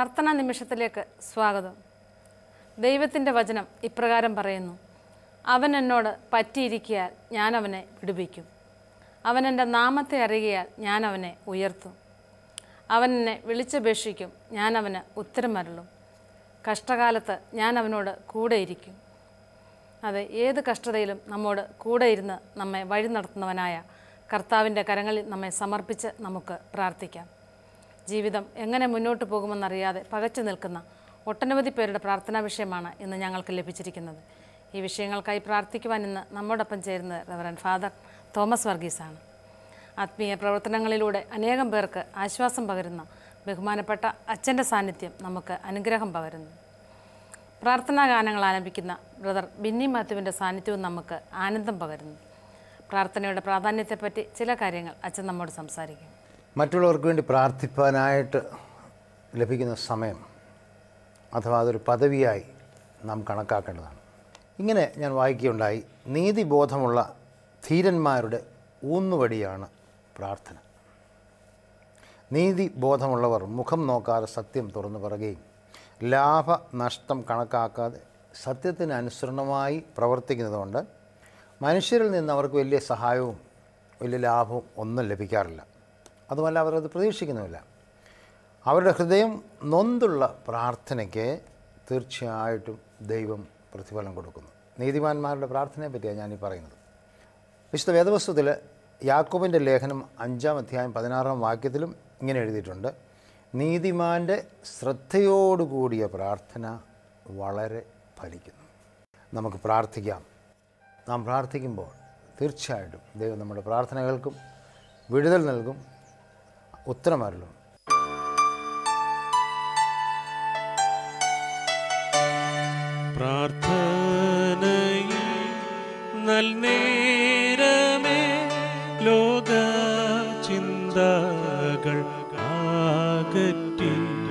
പ്രാർത്ഥനാ നിമിഷത്തിലേക്ക് സ്വാഗതം ദൈവത്തിൻ്റെ വചനം ഇപ്രകാരം പറയുന്നു അവൻ എന്നോട് പറ്റിയിരിക്കിയാൽ ഞാൻ അവനെ വിടുവിക്കും അവൻ എൻ്റെ നാമത്തെ അറിയുകയാൽ ഞാൻ അവനെ ഉയർത്തും അവൻ എന്നെ വിളിച്ചപേക്ഷിക്കും ഞാൻ അവന് ഉത്തരമരുളും കഷ്ടകാലത്ത് ഞാൻ അവനോട് കൂടെയിരിക്കും അതെ ഏത് കഷ്ടതയിലും നമ്മോട് കൂടെ ഇരുന്ന് നമ്മെ വഴി നടത്തുന്നവനായ കർത്താവിൻ്റെ കരങ്ങളിൽ നമ്മെ സമർപ്പിച്ച് നമുക്ക് പ്രാർത്ഥിക്കാം ജീവിതം എങ്ങനെ മുന്നോട്ട് പോകുമെന്നറിയാതെ പകച്ചു നിൽക്കുന്ന ഒട്ടനവധി പേരുടെ പ്രാർത്ഥനാ വിഷയമാണ് ഇന്ന് ഞങ്ങൾക്ക് ലഭിച്ചിരിക്കുന്നത് ഈ വിഷയങ്ങൾക്കായി പ്രാർത്ഥിക്കുവാൻ ഇന്ന് നമ്മോടൊപ്പം ചേരുന്നത് റവറൻ ഫാദർ തോമസ് വർഗീസാണ് ആത്മീയ പ്രവർത്തനങ്ങളിലൂടെ അനേകം പേർക്ക് ആശ്വാസം പകരുന്ന ബഹുമാനപ്പെട്ട അച്ഛൻ്റെ സാന്നിധ്യം നമുക്ക് അനുഗ്രഹം പകരുന്നു പ്രാർത്ഥനാ ഗാനങ്ങൾ ആലപിക്കുന്ന ബ്രദർ ബിന്നി മാത്യുവിൻ്റെ സാന്നിധ്യവും നമുക്ക് ആനന്ദം പകരുന്നു പ്രാർത്ഥനയുടെ പ്രാധാന്യത്തെപ്പറ്റി ചില കാര്യങ്ങൾ അച്ഛൻ നമ്മോട് സംസാരിക്കും മറ്റുള്ളവർക്ക് വേണ്ടി പ്രാർത്ഥിപ്പാനായിട്ട് ലഭിക്കുന്ന സമയം അഥവാ അതൊരു പദവിയായി നാം കണക്കാക്കേണ്ടതാണ് ഇങ്ങനെ ഞാൻ വായിക്കുകയുണ്ടായി നീതിബോധമുള്ള ധീരന്മാരുടെ ഊന്നുവടിയാണ് പ്രാർത്ഥന നീതിബോധമുള്ളവർ മുഖം നോക്കാതെ സത്യം തുറന്നു പറയുകയും ലാഭ നഷ്ടം കണക്കാക്കാതെ സത്യത്തിന് അനുസരണമായി പ്രവർത്തിക്കുന്നതുകൊണ്ട് മനുഷ്യരിൽ നിന്ന് അവർക്ക് വലിയ സഹായവും വലിയ ലാഭവും ഒന്നും ലഭിക്കാറില്ല അതുമല്ല അവരത് പ്രതീക്ഷിക്കുന്നുമില്ല അവരുടെ ഹൃദയം നൊന്തുള്ള പ്രാർത്ഥനയ്ക്ക് തീർച്ചയായിട്ടും ദൈവം പ്രതിഫലം കൊടുക്കുന്നു നീതിമാന്മാരുടെ പ്രാർത്ഥനയെ പറ്റിയാണ് ഞാനീ പറയുന്നത് വിശുദ്ധ വേദവസ്തുത്തിൽ യാക്കോബിൻ്റെ ലേഖനം അഞ്ചാം അധ്യായം പതിനാറാം വാക്യത്തിലും ഇങ്ങനെ എഴുതിയിട്ടുണ്ട് നീതിമാൻ്റെ ശ്രദ്ധയോടുകൂടിയ പ്രാർത്ഥന വളരെ ഫലിക്കുന്നു നമുക്ക് പ്രാർത്ഥിക്കാം നാം പ്രാർത്ഥിക്കുമ്പോൾ തീർച്ചയായിട്ടും ദൈവം നമ്മുടെ പ്രാർത്ഥനകൾക്കും വിടുതൽ നൽകും ഉത്തരമരുളും പ്രാർത്ഥനയിൽ നൽനേരമേ ലോക ചിന്തകൾ ആകറ്റി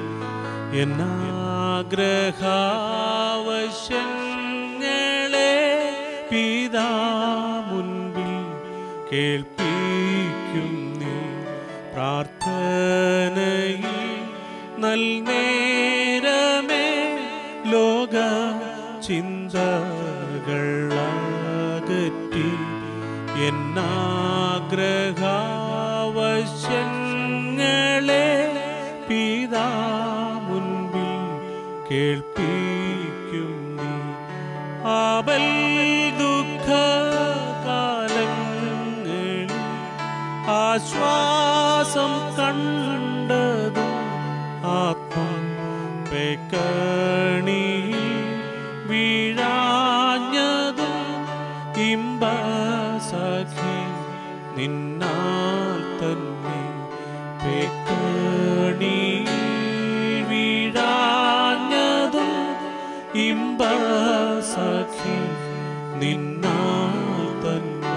എന്നാഗ്രഹാവശ്യങ്ങളെ പിതാ മുൻപിൽ കേൾപ്പിക്കും നീ പ്രാർത്ഥനയിൽ നൽനേരമേ ലോക ചിന്തകളകറ്റി എന്നാഗ്രഹാവശ്യങ്ങളെ പിതാ മുൻപിൽ കേൾപ്പിക്കും നീ ആബൽ ദുഃഖ കാലങ്ങളിൽ ആശ്വാസം കണ്ടതും ആത്മം പേക്കണി വീഴാഞ്ഞതും ഇമ്പസഖി നിന്നാൽ തന്നെ പേക്കണി വീഴാഞ്ഞതും ഇമ്പസഖി നിന്നാൽ തന്നെ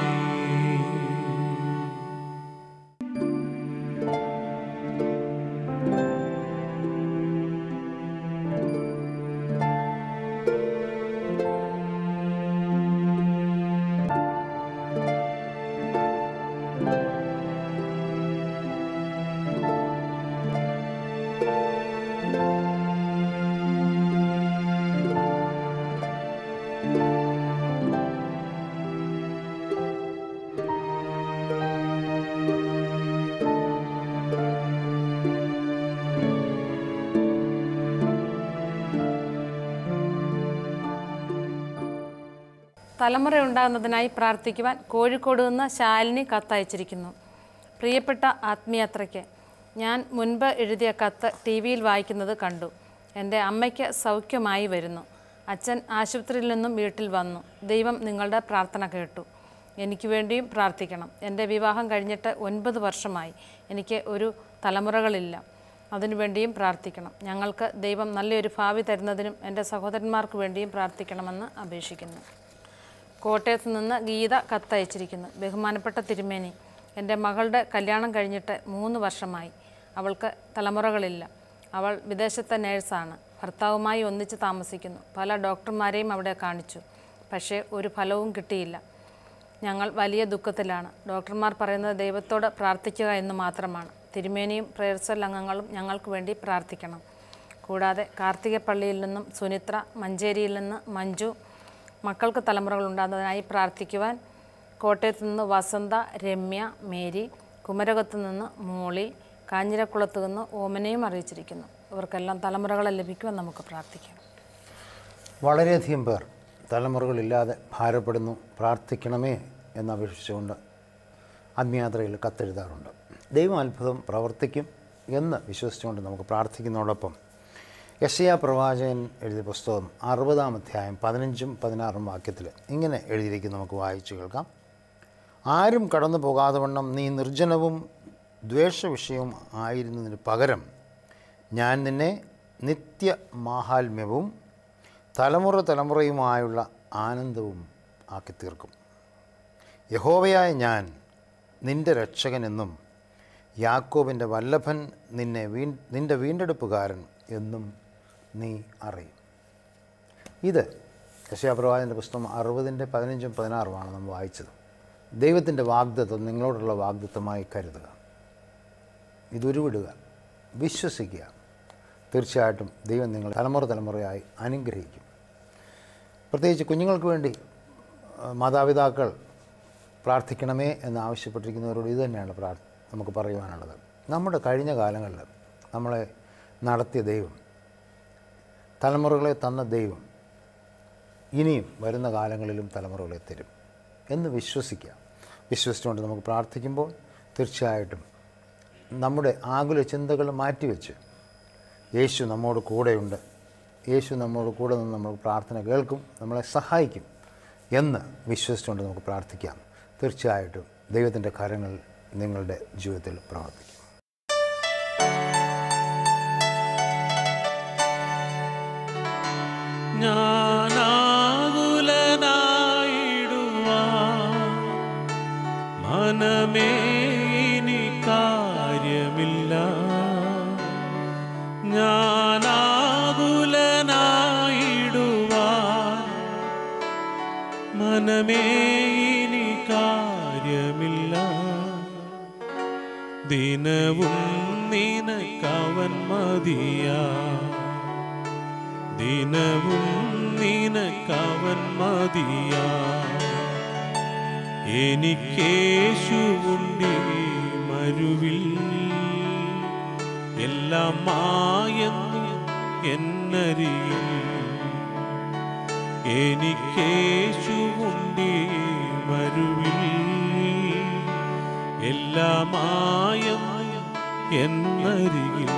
തലമുറ ഉണ്ടാകുന്നതിനായി പ്രാർത്ഥിക്കുവാൻ കോഴിക്കോട് നിന്ന് ശാലിനി കത്തയച്ചിരിക്കുന്നു പ്രിയപ്പെട്ട ആത്മീയത്രയ്ക്ക് ഞാൻ മുൻപ് എഴുതിയ കത്ത് ടി വിയിൽ വായിക്കുന്നത് കണ്ടു എൻ്റെ അമ്മയ്ക്ക് സൗഖ്യമായി വരുന്നു അച്ഛൻ ആശുപത്രിയിൽ നിന്നും വീട്ടിൽ വന്നു ദൈവം നിങ്ങളുടെ പ്രാർത്ഥന കേട്ടു എനിക്ക് വേണ്ടിയും പ്രാർത്ഥിക്കണം എൻ്റെ വിവാഹം കഴിഞ്ഞിട്ട് ഒൻപത് വർഷമായി എനിക്ക് ഒരു തലമുറകളില്ല അതിനുവേണ്ടിയും പ്രാർത്ഥിക്കണം ഞങ്ങൾക്ക് ദൈവം നല്ലൊരു ഭാവി തരുന്നതിനും എൻ്റെ സഹോദരന്മാർക്ക് വേണ്ടിയും പ്രാർത്ഥിക്കണമെന്ന് അപേക്ഷിക്കുന്നു കോട്ടയത്ത് നിന്ന് ഗീത കത്തയച്ചിരിക്കുന്നു ബഹുമാനപ്പെട്ട തിരുമേനി എൻ്റെ മകളുടെ കല്യാണം കഴിഞ്ഞിട്ട് മൂന്ന് വർഷമായി അവൾക്ക് തലമുറകളില്ല അവൾ വിദേശത്തെ നേഴ്സാണ് ഭർത്താവുമായി ഒന്നിച്ച് താമസിക്കുന്നു പല ഡോക്ടർമാരെയും അവിടെ കാണിച്ചു പക്ഷേ ഒരു ഫലവും കിട്ടിയില്ല ഞങ്ങൾ വലിയ ദുഃഖത്തിലാണ് ഡോക്ടർമാർ പറയുന്നത് ദൈവത്തോട് പ്രാർത്ഥിക്കുക എന്ന് മാത്രമാണ് തിരുമേനിയും പ്രേയർസൽ അംഗങ്ങളും ഞങ്ങൾക്ക് വേണ്ടി പ്രാർത്ഥിക്കണം കൂടാതെ കാർത്തികപ്പള്ളിയിൽ നിന്നും സുനിത്ര മഞ്ചേരിയിൽ നിന്ന് മഞ്ജു മക്കൾക്ക് തലമുറകൾ ഉണ്ടാകുന്നതിനായി പ്രാർത്ഥിക്കുവാൻ കോട്ടയത്ത് നിന്ന് വസന്ത രമ്യ മേരി കുമരകത്ത് നിന്ന് മോളി കാഞ്ഞിരക്കുളത്ത് നിന്ന് ഓമനയും അറിയിച്ചിരിക്കുന്നു ഇവർക്കെല്ലാം തലമുറകളെ ലഭിക്കുവാൻ നമുക്ക് പ്രാർത്ഥിക്കാം വളരെയധികം പേർ തലമുറകളില്ലാതെ ഭാരപ്പെടുന്നു പ്രാർത്ഥിക്കണമേ എന്നപേക്ഷിച്ചുകൊണ്ട് ആത്മയാത്രയിൽ കത്തെഴുതാറുണ്ട് ദൈവം അത്ഭുതം പ്രവർത്തിക്കും എന്ന് വിശ്വസിച്ചുകൊണ്ട് നമുക്ക് പ്രാർത്ഥിക്കുന്നതോടൊപ്പം യശയ പ്രവാചകൻ എഴുതിയ പുസ്തകം അറുപതാം അധ്യായം പതിനഞ്ചും പതിനാറും വാക്യത്തിൽ ഇങ്ങനെ എഴുതിയിരിക്കുന്നു നമുക്ക് വായിച്ചു കേൾക്കാം ആരും കടന്നു പോകാതെ വണ്ണം നീ നിർജ്ജനവും ദ്വേഷവിഷയവും ആയിരുന്നതിന് പകരം ഞാൻ നിന്നെ നിത്യ മാഹാത്മ്യവും തലമുറ തലമുറയുമായുള്ള ആനന്ദവും ആക്കി തീർക്കും യഹോവയായ ഞാൻ നിൻ്റെ രക്ഷകനെന്നും യാക്കോബിൻ്റെ വല്ലഭൻ നിന്നെ വീ നിൻ്റെ വീണ്ടെടുപ്പുകാരൻ എന്നും നീ അറിയും ഇത് യശയാപ്രവാചൻ്റെ പുസ്തകം അറുപതിൻ്റെ പതിനഞ്ചും പതിനാറുമാണ് നമ്മൾ വായിച്ചത് ദൈവത്തിൻ്റെ വാഗ്ദത്വം നിങ്ങളോടുള്ള വാഗ്ദത്വമായി കരുതുക ഇതുരുവിടുക വിശ്വസിക്കുക തീർച്ചയായിട്ടും ദൈവം നിങ്ങൾ തലമുറ തലമുറയായി അനുഗ്രഹിക്കും പ്രത്യേകിച്ച് കുഞ്ഞുങ്ങൾക്ക് വേണ്ടി ആ, മാതാപിതാക്കൾ പ്രാർത്ഥിക്കണമേ എന്ന് ആവശ്യപ്പെട്ടിരിക്കുന്നവരോട് ഇത് തന്നെയാണ് പ്രാർ നമുക്ക് പറയുവാനുള്ളത് നമ്മുടെ കഴിഞ്ഞ കാലങ്ങളിൽ നമ്മളെ നടത്തിയ ദൈവം തലമുറകളെ തന്ന ദൈവം ഇനിയും വരുന്ന കാലങ്ങളിലും തലമുറകളെ തരും എന്ന് വിശ്വസിക്കുക വിശ്വസിച്ചുകൊണ്ട് നമുക്ക് പ്രാർത്ഥിക്കുമ്പോൾ തീർച്ചയായിട്ടും നമ്മുടെ ആകുല ചിന്തകൾ മാറ്റിവെച്ച് യേശു നമ്മോട് കൂടെയുണ്ട് യേശു നമ്മോട് കൂടെ നിന്ന് നമ്മൾ പ്രാർത്ഥന കേൾക്കും നമ്മളെ സഹായിക്കും എന്ന് വിശ്വസിച്ചുകൊണ്ട് നമുക്ക് പ്രാർത്ഥിക്കാം തീർച്ചയായിട്ടും ദൈവത്തിൻ്റെ കാര്യങ്ങൾ നിങ്ങളുടെ ജീവിതത്തിൽ പ്രവർത്തിക്കും ഞാനാകുലനായിടുവാ മനമേ ഇനി കാര്യമില്ല ഞാനാകുലനായിടുവാ മനമേ ഇനി കാര്യമില്ല ദിനവും നിനക്കവൻ മതിയാ ദിനവും നിനക്കവൻ മതിയാ എനിക്കേശുവുണ്ടി മരുവിൽ എല്ലാം മായെന്ന് എന്നറിയിൽ എനിക്കേശുവുണ്ടി മരുവിൽ എല്ലാം മായെന്ന് എന്നരികിൽ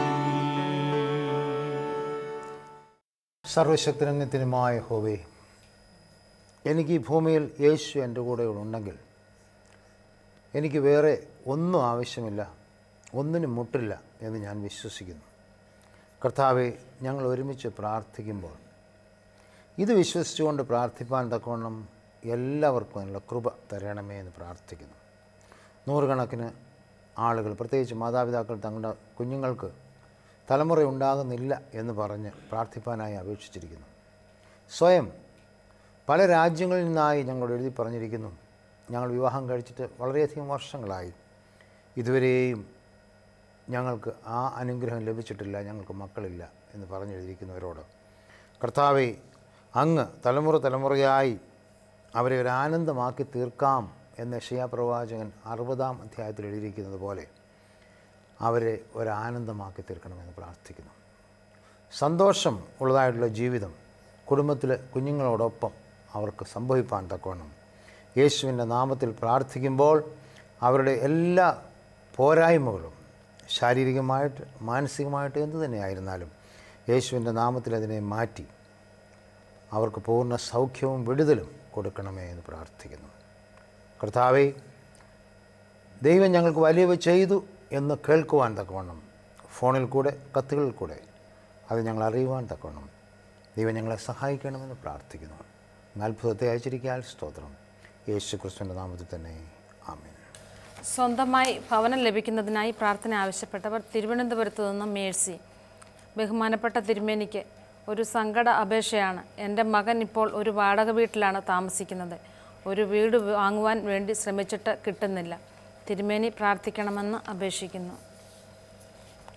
സർവശക്തരംഗത്തിനുമായ ഹോവേ എനിക്ക് ഈ ഭൂമിയിൽ യേശു എൻ്റെ കൂടെ ഉണ്ടെങ്കിൽ എനിക്ക് വേറെ ഒന്നും ആവശ്യമില്ല ഒന്നിനും മുട്ടില്ല എന്ന് ഞാൻ വിശ്വസിക്കുന്നു കർത്താവെ ഞങ്ങൾ ഒരുമിച്ച് പ്രാർത്ഥിക്കുമ്പോൾ ഇത് വിശ്വസിച്ചുകൊണ്ട് പ്രാർത്ഥിപ്പാൻ തക്കവണ്ണം എല്ലാവർക്കും അതിനുള്ള കൃപ തരണമേ എന്ന് പ്രാർത്ഥിക്കുന്നു നൂറുകണക്കിന് ആളുകൾ പ്രത്യേകിച്ച് മാതാപിതാക്കൾ തങ്ങളുടെ കുഞ്ഞുങ്ങൾക്ക് തലമുറ ഉണ്ടാകുന്നില്ല എന്ന് പറഞ്ഞ് പ്രാർത്ഥിപ്പാനായി അപേക്ഷിച്ചിരിക്കുന്നു സ്വയം പല രാജ്യങ്ങളിൽ നിന്നായി ഞങ്ങളോട് എഴുതി പറഞ്ഞിരിക്കുന്നു ഞങ്ങൾ വിവാഹം കഴിച്ചിട്ട് വളരെയധികം വർഷങ്ങളായി ഇതുവരെയും ഞങ്ങൾക്ക് ആ അനുഗ്രഹം ലഭിച്ചിട്ടില്ല ഞങ്ങൾക്ക് മക്കളില്ല എന്ന് പറഞ്ഞെഴുതിയിരിക്കുന്നവരോട് കർത്താവെ അങ്ങ് തലമുറ തലമുറയായി അവരെ ഒരു ആനന്ദമാക്കി തീർക്കാം എന്ന് യശയാ പ്രവാചകൻ അറുപതാം അധ്യായത്തിൽ എഴുതിയിരിക്കുന്നത് പോലെ അവരെ ഒരാനന്ദമാക്കി തീർക്കണമെന്ന് പ്രാർത്ഥിക്കുന്നു സന്തോഷം ഉള്ളതായിട്ടുള്ള ജീവിതം കുടുംബത്തിലെ കുഞ്ഞുങ്ങളോടൊപ്പം അവർക്ക് സംഭവിപ്പാൻ തക്കവണ്ണം യേശുവിൻ്റെ നാമത്തിൽ പ്രാർത്ഥിക്കുമ്പോൾ അവരുടെ എല്ലാ പോരായ്മകളും ശാരീരികമായിട്ട് മാനസികമായിട്ട് എന്തു തന്നെയായിരുന്നാലും യേശുവിൻ്റെ നാമത്തിൽ അതിനെ മാറ്റി അവർക്ക് പൂർണ്ണ സൗഖ്യവും വിടുതലും കൊടുക്കണമേ എന്ന് പ്രാർത്ഥിക്കുന്നു കർത്താവെ ദൈവം ഞങ്ങൾക്ക് വലിയവ ചെയ്തു എന്ന് കേൾക്കുവാൻ തക്കവണ്ണം ഫോണിൽ കൂടെ കത്തുകളിൽ കൂടെ അത് ഞങ്ങൾ അറിയുവാൻ തക്കവണ്ണം ദൈവം ഞങ്ങളെ സഹായിക്കണമെന്ന് പ്രാർത്ഥിക്കുന്നു അങ്ങ് അത്ഭുതത്തെ അയച്ചിരിക്കാൻ സ്തോത്രം യേശു ക്രിസ്തുവിൻ്റെ നാമത്തിൽ തന്നെ ആമേൻ സ്വന്തമായി ഭവനം ലഭിക്കുന്നതിനായി പ്രാർത്ഥന ആവശ്യപ്പെട്ടവർ തിരുവനന്തപുരത്ത് നിന്നും മേഴ്സി ബഹുമാനപ്പെട്ട തിരുമേനിക്ക് ഒരു സങ്കട അപേക്ഷയാണ് എൻ്റെ മകൻ ഇപ്പോൾ ഒരു വാടക വീട്ടിലാണ് താമസിക്കുന്നത് ഒരു വീട് വാങ്ങുവാൻ വേണ്ടി ശ്രമിച്ചിട്ട് കിട്ടുന്നില്ല തിരുമേനി പ്രാർത്ഥിക്കണമെന്ന് അപേക്ഷിക്കുന്നു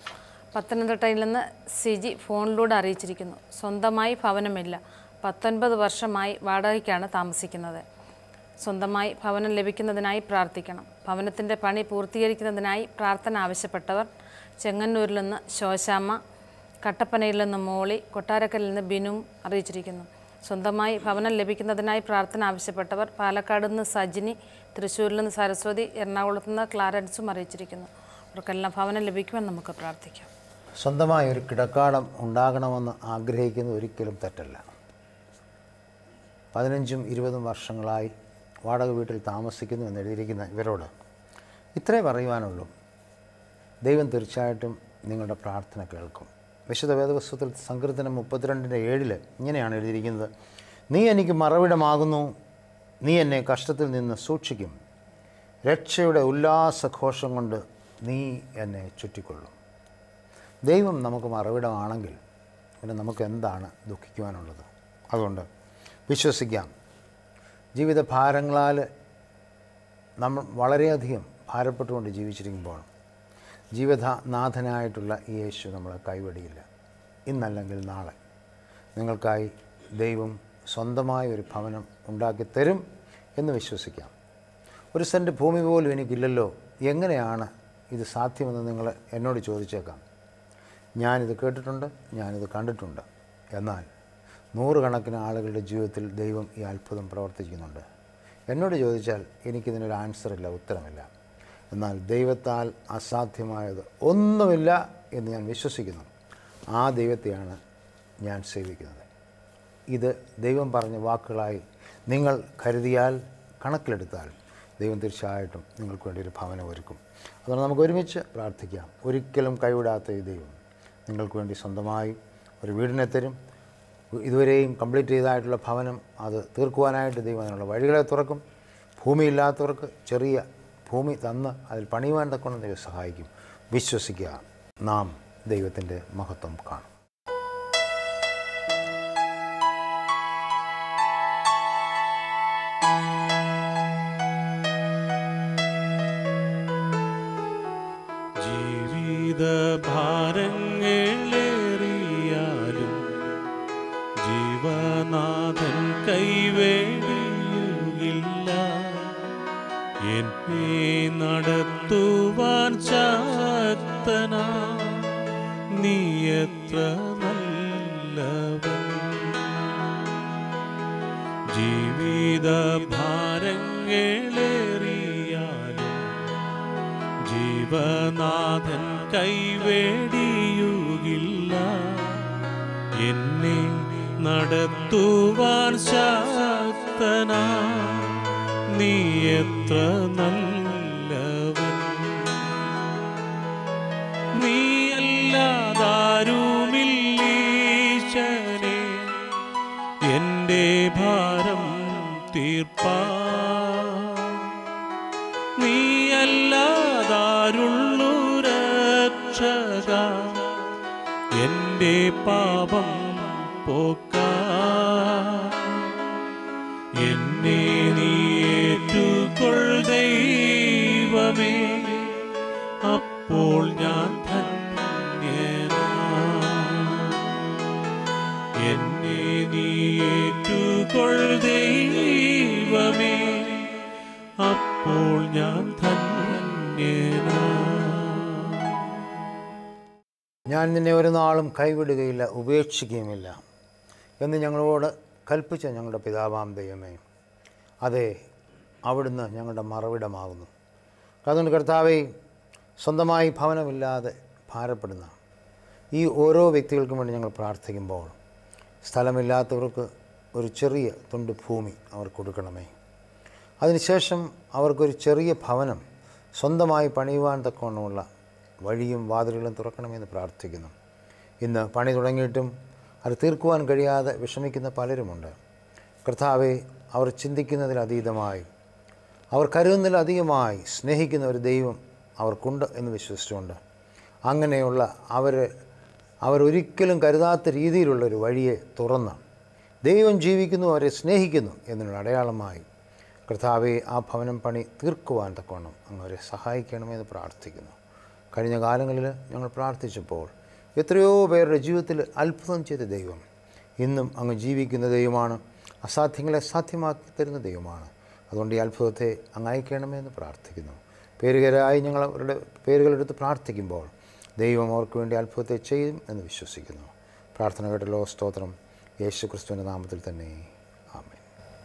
പത്തനംതിട്ടയിൽ നിന്ന് സിജി ഫോണിലൂടെ അറിയിച്ചിരിക്കുന്നു സ്വന്തമായി ഭവനമില്ല പത്തൊൻപത് വർഷമായി വാടകയ്ക്കാണ് താമസിക്കുന്നത് സ്വന്തമായി ഭവനം ലഭിക്കുന്നതിനായി പ്രാർത്ഥിക്കണം ഭവനത്തിൻ്റെ പണി പൂർത്തീകരിക്കുന്നതിനായി പ്രാർത്ഥന ആവശ്യപ്പെട്ടവർ ചെങ്ങന്നൂരിൽ നിന്ന് ശോശാമ്മ കട്ടപ്പനയിൽ നിന്ന് മോളി കൊട്ടാരക്കലിൽ നിന്ന് ബിനും അറിയിച്ചിരിക്കുന്നു സ്വന്തമായി ഭവനം ലഭിക്കുന്നതിനായി പ്രാർത്ഥന ആവശ്യപ്പെട്ടവർ പാലക്കാട് നിന്ന് സജിനി തൃശ്ശൂരിൽ നിന്ന് സരസ്വതി എറണാകുളത്ത് നിന്ന് ക്ലാരൻസും അറിയിച്ചിരിക്കുന്നു അവർക്കെല്ലാം ഭവനം ലഭിക്കുമെന്ന് നമുക്ക് പ്രാർത്ഥിക്കാം സ്വന്തമായ ഒരു കിടക്കാടം ഉണ്ടാകണമെന്ന് ആഗ്രഹിക്കുന്നത് ഒരിക്കലും തെറ്റല്ല പതിനഞ്ചും ഇരുപതും വർഷങ്ങളായി വാടക വീട്ടിൽ താമസിക്കുന്നു എന്ന് എഴുതിയിരിക്കുന്ന ഇവരോട് ഇത്രേ പറയുവാനുള്ളൂ ദൈവം തീർച്ചയായിട്ടും നിങ്ങളുടെ പ്രാർത്ഥന കേൾക്കും വിശുദ്ധ വേദപുസ്തകത്തിൽ സങ്കീർത്തനം മുപ്പത്തിരണ്ടിൻ്റെ ഏഴിൽ ഇങ്ങനെയാണ് എഴുതിയിരിക്കുന്നത് നീ എനിക്ക് മറവിടമാകുന്നു നീ എന്നെ കഷ്ടത്തിൽ നിന്ന് സൂക്ഷിക്കും രക്ഷയുടെ ഉല്ലാസഘോഷം കൊണ്ട് നീ എന്നെ ചുറ്റിക്കൊള്ളും ദൈവം നമുക്ക് മറവിടമാണെങ്കിൽ പിന്നെ നമുക്ക് എന്താണ് ദുഃഖിക്കുവാനുള്ളത് അതുകൊണ്ട് വിശ്വസിക്കാം ജീവിത ഭാരങ്ങളാൽ നമ്മൾ വളരെയധികം ഭാരപ്പെട്ടുകൊണ്ട് ജീവിച്ചിരിക്കുമ്പോൾ ജീവിതനാഥനായിട്ടുള്ള ഈ യേശു നമ്മളെ കൈവടിയില്ല ഇന്നല്ലെങ്കിൽ നാളെ നിങ്ങൾക്കായി ദൈവം സ്വന്തമായ ഒരു ഭവനം ഉണ്ടാക്കി തരും എന്ന് വിശ്വസിക്കാം ഒരു സെൻറ്റ് ഭൂമി പോലും എനിക്കില്ലല്ലോ എങ്ങനെയാണ് ഇത് സാധ്യമെന്ന് നിങ്ങൾ എന്നോട് ചോദിച്ചേക്കാം ഞാനിത് കേട്ടിട്ടുണ്ട് ഞാനിത് കണ്ടിട്ടുണ്ട് എന്നാൽ നൂറുകണക്കിന് ആളുകളുടെ ജീവിതത്തിൽ ദൈവം ഈ അത്ഭുതം പ്രവർത്തിക്കുന്നുണ്ട് എന്നോട് ചോദിച്ചാൽ എനിക്കിതിനൊരു ആൻസറില്ല ഉത്തരമില്ല എന്നാൽ ദൈവത്താൽ അസാധ്യമായത് ഒന്നുമില്ല എന്ന് ഞാൻ വിശ്വസിക്കുന്നു ആ ദൈവത്തെയാണ് ഞാൻ സേവിക്കുന്നത് ഇത് ദൈവം പറഞ്ഞ വാക്കുകളായി നിങ്ങൾ കരുതിയാൽ കണക്കിലെടുത്താൽ ദൈവം തീർച്ചയായിട്ടും നിങ്ങൾക്ക് വേണ്ടി ഒരു ഭവനം ഒരുക്കും അതുകൊണ്ട് നമുക്ക് ഒരുമിച്ച് പ്രാർത്ഥിക്കാം ഒരിക്കലും കൈവിടാത്ത ഈ ദൈവം നിങ്ങൾക്ക് വേണ്ടി സ്വന്തമായി ഒരു വീടിനെ തരും ഇതുവരെയും കംപ്ലീറ്റ് ചെയ്തതായിട്ടുള്ള ഭവനം അത് തീർക്കുവാനായിട്ട് ദൈവം അതിനുള്ള വഴികളെ തുറക്കും ഭൂമിയില്ലാത്തവർക്ക് ചെറിയ ഭൂമി തന്ന് അതിൽ പണിയുവാൻ തക്കൊണ്ട് ദൈവം സഹായിക്കും വിശ്വസിക്കുക നാം ദൈവത്തിൻ്റെ മഹത്വം കാണും ജീവിത ഭാരങ്ങളേറിയാലും ജീവനാഥൻ കൈവേടിയുകില്ല എന്നെ നടത്തുവാൻ ശക്തനാ നീ എത്ര നല്ലവൻ ജീവിത ഭാരങ്ങളേറിയാലും ജീവനാഥൻ കൈവേടിയുകില്ല എന്നെ നടത്തുവാൻ ശക്തനാ നീ എത്ര നല്ലവൻ നീയല്ലാതാരുമില്ലീശനെ എൻ്റെ ഭാരം തീർപ്പാ നീയല്ലാതാരുള്ളു രക്ഷക എൻ്റെ പാപം പോക്ക എന്നെ നീ ഏറ്റുകൊൾ ദൈവമേ അപ്പോൾ ഞാൻ ധന്യനാ എന്നെ നീ ഏറ്റുകൊൾ ദൈവമേ അപ്പോൾ ഞാൻ ധന്യനാ ഞാൻ നിന്നെ ഒരു നാളും കൈവിടുകയില്ല ഉപേക്ഷിക്കുകയുമില്ല എന്ന് ഞങ്ങളോട് കൽപ്പിച്ച ഞങ്ങളുടെ പിതാവാം ദൈവമേ അതെ അവിടുന്ന് ഞങ്ങളുടെ മറവിടമാകുന്നു അതുകൊണ്ട് കർത്താവെ സ്വന്തമായി ഭവനമില്ലാതെ ഭാരപ്പെടുന്ന ഈ ഓരോ വ്യക്തികൾക്കും വേണ്ടി ഞങ്ങൾ പ്രാർത്ഥിക്കുമ്പോൾ സ്ഥലമില്ലാത്തവർക്ക് ഒരു ചെറിയ തുണ്ട് ഭൂമി അവർ കൊടുക്കണമേ അതിനുശേഷം അവർക്കൊരു ചെറിയ ഭവനം സ്വന്തമായി പണിയുവാൻ തക്കവണ്ണമുള്ള വഴിയും വാതിലുകളും തുറക്കണമെന്ന് പ്രാർത്ഥിക്കുന്നു ഇന്ന് പണി തുടങ്ങിയിട്ടും അത് തീർക്കുവാൻ കഴിയാതെ വിഷമിക്കുന്ന പലരുമുണ്ട് കർത്താവെ അവർ ചിന്തിക്കുന്നതിലതീതമായി അവർ കരുതുന്നതിലധികമായി സ്നേഹിക്കുന്ന ഒരു ദൈവം അവർക്കുണ്ട് എന്ന് വിശ്വസിച്ചുകൊണ്ട് അങ്ങനെയുള്ള അവർ അവരൊരിക്കലും കരുതാത്ത രീതിയിലുള്ള ഒരു വഴിയെ തുറന്ന് ദൈവം ജീവിക്കുന്നു അവരെ സ്നേഹിക്കുന്നു എന്നതിനുള്ള അടയാളമായി കർത്താവെ ആ ഭവനം പണി തീർക്കുവാൻ തക്കവണ്ണം അങ്ങ് അവരെ സഹായിക്കണമെന്ന് പ്രാർത്ഥിക്കുന്നു കഴിഞ്ഞ കാലങ്ങളിൽ ഞങ്ങൾ പ്രാർത്ഥിച്ചപ്പോൾ എത്രയോ പേരുടെ ജീവിതത്തിൽ അത്ഭുതം ചെയ്ത ദൈവം ഇന്നും അങ്ങ് ജീവിക്കുന്ന ദൈവമാണ് അസാധ്യങ്ങളെ സാധ്യമാക്കി തരുന്ന ദൈവമാണ് അതുകൊണ്ട് ഈ അത്ഭുതത്തെ അങ്ങ് അയക്കണമേ എന്ന് പ്രാർത്ഥിക്കുന്നു പേരുകരായി ഞങ്ങൾ അവരുടെ പേരുകളെടുത്ത് പ്രാർത്ഥിക്കുമ്പോൾ ദൈവം അവർക്ക് വേണ്ടി അത്ഭുതത്തെ ചെയ്യും എന്ന് വിശ്വസിക്കുന്നു പ്രാർത്ഥന കേട്ടല്ലോ സ്തോത്രം യേശു ക്രിസ്തുവിൻ്റെ നാമത്തിൽ തന്നെ ആമേൻ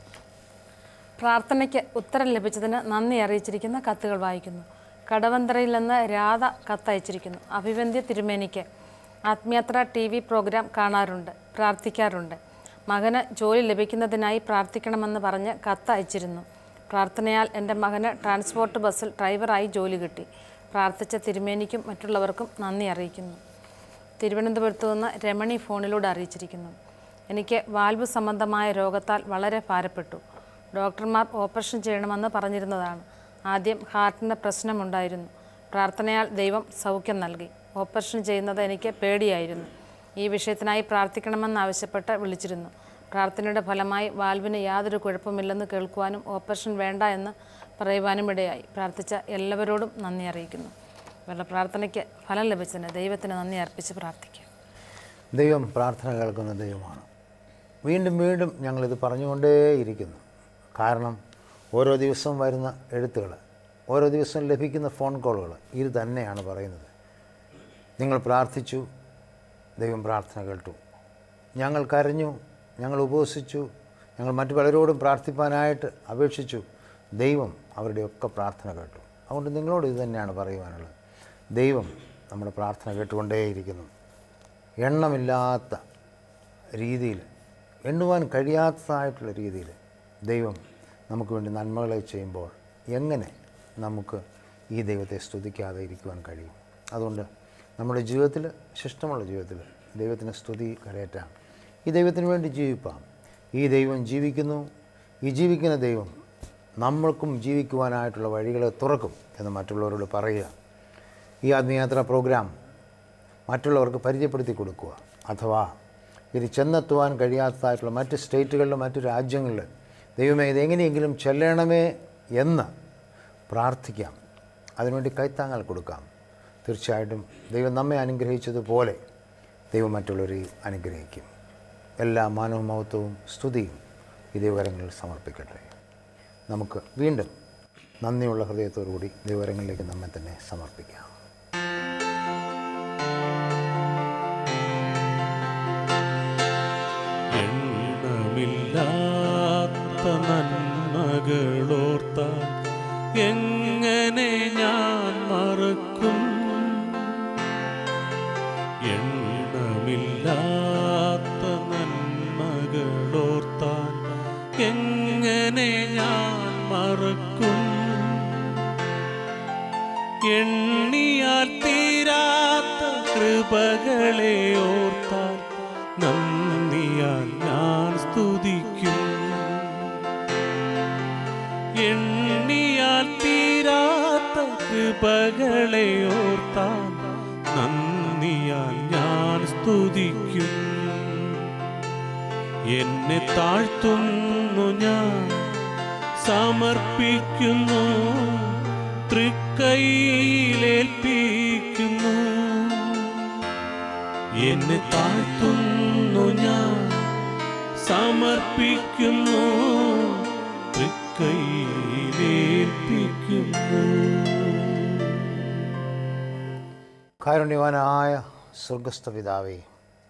പ്രാർത്ഥനയ്ക്ക് ഉത്തരം ലഭിച്ചതിന് നന്ദി അറിയിച്ചിരിക്കുന്ന കത്തുകൾ വായിക്കുന്നു കടവന്തറയിൽ നിന്ന് രാധ കത്തയച്ചിരിക്കുന്നു അഭിവന്ദ്യ തിരുമേനിക്ക് ആത്മയാത്ര ടി വി പ്രോഗ്രാം കാണാറുണ്ട് പ്രാർത്ഥിക്കാറുണ്ട് മകന് ജോലി ലഭിക്കുന്നതിനായി പ്രാർത്ഥിക്കണമെന്ന് പറഞ്ഞ് കത്ത് അയച്ചിരുന്നു പ്രാർത്ഥനയാൽ എൻ്റെ മകന് ട്രാൻസ്പോർട്ട് ബസ്സിൽ ഡ്രൈവറായി ജോലി കിട്ടി പ്രാർത്ഥിച്ച തിരുമേനിക്കും മറ്റുള്ളവർക്കും നന്ദി അറിയിക്കുന്നു തിരുവനന്തപുരത്ത് നിന്ന് രമണി ഫോണിലൂടെ അറിയിച്ചിരിക്കുന്നു എനിക്ക് വാൽവ് സംബന്ധമായ രോഗത്താൽ വളരെ ഭാരപ്പെട്ടു ഡോക്ടർമാർ ഓപ്പറേഷൻ ചെയ്യണമെന്ന് പറഞ്ഞിരുന്നതാണ് ആദ്യം ഹാർട്ടിന് പ്രശ്നമുണ്ടായിരുന്നു പ്രാർത്ഥനയാൽ ദൈവം സൗഖ്യം നൽകി ഓപ്പറേഷൻ ചെയ്യുന്നത് എനിക്ക് പേടിയായിരുന്നു ഈ വിഷയത്തിനായി പ്രാർത്ഥിക്കണമെന്നാവശ്യപ്പെട്ട് വിളിച്ചിരുന്നു പ്രാർത്ഥനയുടെ ഫലമായി വാൽവിന് യാതൊരു കുഴപ്പമില്ലെന്ന് കേൾക്കുവാനും ഓപ്പറേഷൻ വേണ്ട എന്ന് പറയുവാനും ഇടയായി പ്രാർത്ഥിച്ച എല്ലാവരോടും നന്ദി അറിയിക്കുന്നു ഇവരുടെ പ്രാർത്ഥനയ്ക്ക് ഫലം ലഭിച്ചതിന് ദൈവത്തിന് നന്ദി അർപ്പിച്ച് പ്രാർത്ഥിക്കാം ദൈവം പ്രാർത്ഥന കേൾക്കുന്ന ദൈവമാണ് വീണ്ടും വീണ്ടും ഞങ്ങളിത് പറഞ്ഞുകൊണ്ടേയിരിക്കുന്നു കാരണം ഓരോ ദിവസവും വരുന്ന എഴുത്തുകൾ ഓരോ ദിവസവും ലഭിക്കുന്ന ഫോൺ കോളുകൾ ഇത് തന്നെയാണ് പറയുന്നത് നിങ്ങൾ പ്രാർത്ഥിച്ചു ദൈവം പ്രാർത്ഥന കേട്ടു ഞങ്ങൾ കരഞ്ഞു ഞങ്ങൾ ഉപവസിച്ചു ഞങ്ങൾ മറ്റു പലരോടും പ്രാർത്ഥിപ്പാനായിട്ട് അപേക്ഷിച്ചു ദൈവം അവരുടെയൊക്കെ പ്രാർത്ഥന കേട്ടു അതുകൊണ്ട് നിങ്ങളോട് ഇത് തന്നെയാണ് പറയുവാനുള്ളത് ദൈവം നമ്മുടെ പ്രാർത്ഥന കേട്ടുകൊണ്ടേയിരിക്കുന്നു എണ്ണമില്ലാത്ത രീതിയിൽ എണ്ണുവാൻ കഴിയാത്തതായിട്ടുള്ള രീതിയിൽ ദൈവം നമുക്ക് വേണ്ടി നന്മകളെ ചെയ്യുമ്പോൾ എങ്ങനെ നമുക്ക് ഈ ദൈവത്തെ സ്തുതിക്കാതെ ഇരിക്കുവാൻ കഴിയും അതുകൊണ്ട് നമ്മുടെ ജീവിതത്തിൽ ശിഷ്ടമുള്ള ജീവിതത്തിൽ ദൈവത്തിന് സ്തുതി കരയറ്റാം ഈ ദൈവത്തിന് വേണ്ടി ജീവിപ്പാം ഈ ദൈവം ജീവിക്കുന്നു ഈ ജീവിക്കുന്ന ദൈവം നമ്മൾക്കും ജീവിക്കുവാനായിട്ടുള്ള വഴികളെ തുറക്കും എന്ന് മറ്റുള്ളവരോട് പറയുക ഈ ആത്മയാത്രാ പ്രോഗ്രാം മറ്റുള്ളവർക്ക് പരിചയപ്പെടുത്തി കൊടുക്കുക അഥവാ ഇത് ചെന്നെത്തുവാൻ കഴിയാത്തതായിട്ടുള്ള മറ്റ് സ്റ്റേറ്റുകളിൽ മറ്റു രാജ്യങ്ങളിൽ ദൈവമേ ഇതെങ്ങനെയെങ്കിലും ചെല്ലണമേ എന്ന് പ്രാർത്ഥിക്കാം അതിനുവേണ്ടി കൈത്താങ്ങൽ കൊടുക്കാം തീർച്ചയായിട്ടും ദൈവം നമ്മെ അനുഗ്രഹിച്ചതുപോലെ ദൈവം മറ്റുള്ളവരെ അനുഗ്രഹിക്കും എല്ലാ മാനവ മഹത്വവും സ്തുതിയും ഈ ദൈവകരങ്ങളിൽ സമർപ്പിക്കട്ടെ നമുക്ക് വീണ്ടും നന്ദിയുള്ള ഹൃദയത്തോടു കൂടി ദൈവകരങ്ങളിലേക്ക് നമ്മെ തന്നെ സമർപ്പിക്കാം എണ്ണമില്ലാത്ത നന്മകളോർത്ത എങ്ങനെ ഞാൻ മറക്കും എണ്ണമില്ലാത്ത നന്മകളോർത്താൽ എങ്ങനെ ഞാൻ മറക്കും എണ്ണിയാൽ തീരാത്ത കൃപകളെ ഓർത്താൽ നന്ദിയാൽ ഞാൻ സ്തുതിക്കും എണ്ണിയാൽ തീരാത്ത കൃപകളെ ഓർത്താൽ നന്ദിയാൽ ഞാൻ സ്തുതിക്കും എന്നെ താഴ്ത്തുന്നു ഞാൻ സമർപ്പിക്കുന്നു തൃക്കൈയിലേൽപ്പിക്കുന്നു എന്നെ താഴ്ത്തുന്നു ഞാൻ സമർപ്പിക്കുന്നു തൃക്കൈയിലേൽപ്പിക്കുന്നു കാരുണ്യവാനായ സ്വർഗസ്ഥ പിതാവേ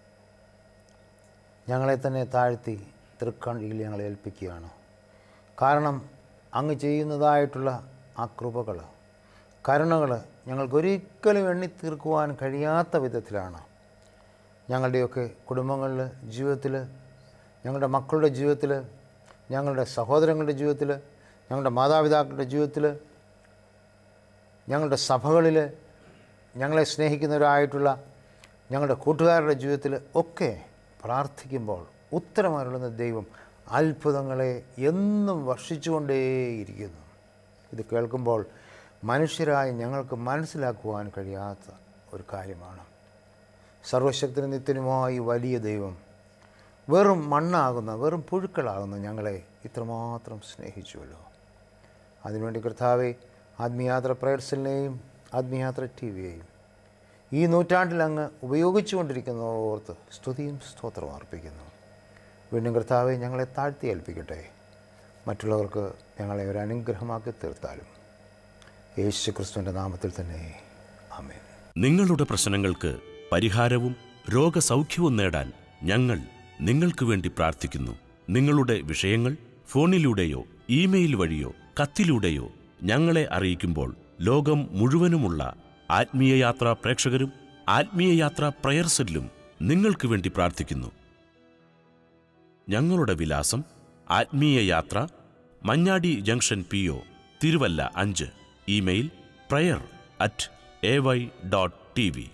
ഞങ്ങളെ തന്നെ താഴ്ത്തി തൃക്കണ്ണിയിൽ ഞങ്ങളെ ഏൽപ്പിക്കുകയാണ് കാരണം അങ്ങ് ചെയ്യുന്നതായിട്ടുള്ള ആ കൃപകൾ കരുണകൾ ഞങ്ങൾക്കൊരിക്കലും എണ്ണി തീർക്കുവാൻ കഴിയാത്ത വിധത്തിലാണ് ഞങ്ങളുടെയൊക്കെ കുടുംബങ്ങളിൽ ജീവിതത്തിൽ ഞങ്ങളുടെ മക്കളുടെ ജീവിതത്തിൽ ഞങ്ങളുടെ സഹോദരങ്ങളുടെ ജീവിതത്തിൽ ഞങ്ങളുടെ മാതാപിതാക്കളുടെ ജീവിതത്തിൽ ഞങ്ങളുടെ സഭകളിൽ ഞങ്ങളെ സ്നേഹിക്കുന്നവരായിട്ടുള്ള ഞങ്ങളുടെ കൂട്ടുകാരുടെ ജീവിതത്തിൽ ഒക്കെ പ്രാർത്ഥിക്കുമ്പോൾ ഉത്തരമരുളുന്ന ദൈവം അത്ഭുതങ്ങളെ എന്നും വർഷിച്ചുകൊണ്ടേയിരിക്കുന്നു ഇത് കേൾക്കുമ്പോൾ മനുഷ്യരായി ഞങ്ങൾക്ക് മനസ്സിലാക്കുവാൻ കഴിയാത്ത ഒരു കാര്യമാണ് സർവശക്തിന് നിത്യനുമായി വലിയ ദൈവം വെറും മണ്ണാകുന്ന വെറും പുഴുക്കളാകുന്ന ഞങ്ങളെ ഇത്രമാത്രം സ്നേഹിച്ചുവല്ലോ അതിനുവേണ്ടി കർത്താവെ ആത്മീയാത്ര പ്രേയർസിനെയും ആത്മീയാത്ര ടി വിയെയും ഈ നൂറ്റാണ്ടിൽ അങ്ങ് ഉപയോഗിച്ചുകൊണ്ടിരിക്കുന്നത് ഓർത്ത് സ്തുതിയും സ്തോത്രവും അർപ്പിക്കുന്നു വീണ്ടും കർത്താവെ ഞങ്ങളെ താഴ്ത്തി ഏൽപ്പിക്കട്ടെ മറ്റുള്ളവർക്ക് ഞങ്ങളെ ഒരു അനുഗ്രഹമാക്കി തീർത്താലും യേശു ക്രിസ്തുവിൻ്റെ നാമത്തിൽ തന്നെ ആമേൻ നിങ്ങളുടെ പ്രശ്നങ്ങൾക്ക് പരിഹാരവും രോഗസൗഖ്യവും നേടാൻ ഞങ്ങൾ നിങ്ങൾക്ക് വേണ്ടി പ്രാർത്ഥിക്കുന്നു നിങ്ങളുടെ വിഷയങ്ങൾ ഫോണിലൂടെയോ ഇമെയിൽ വഴിയോ കത്തിലൂടെയോ ഞങ്ങളെ അറിയിക്കുമ്പോൾ ലോകം മുഴുവനുമുള്ള ആത്മീയ യാത്രാ പ്രേക്ഷകരും ആത്മീയ യാത്രാ പ്രയർ സെല്ലും നിങ്ങൾക്ക് വേണ്ടി പ്രാർത്ഥിക്കുന്നു ഞങ്ങളുടെ വിലാസം ആത്മീയ യാത്ര Manjadi junction P O Thiruvalla അഞ്ച് email prayer at A Y dot T V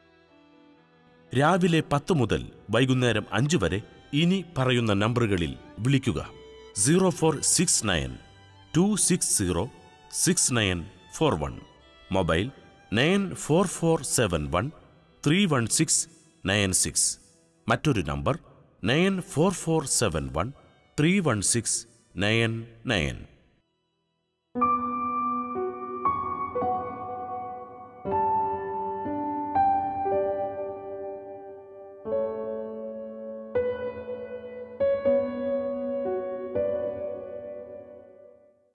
രാവിലെ പത്ത് മുതൽ വൈകുന്നേരം അഞ്ച് വരെ ഇനി പറയുന്ന നമ്പറുകളിൽ വിളിക്കുക zero four six nine two six zero six nine four one mobile nine four four seven one three one six nine six മറ്റൊരു നമ്പർ nine four four seven one three one six nine nine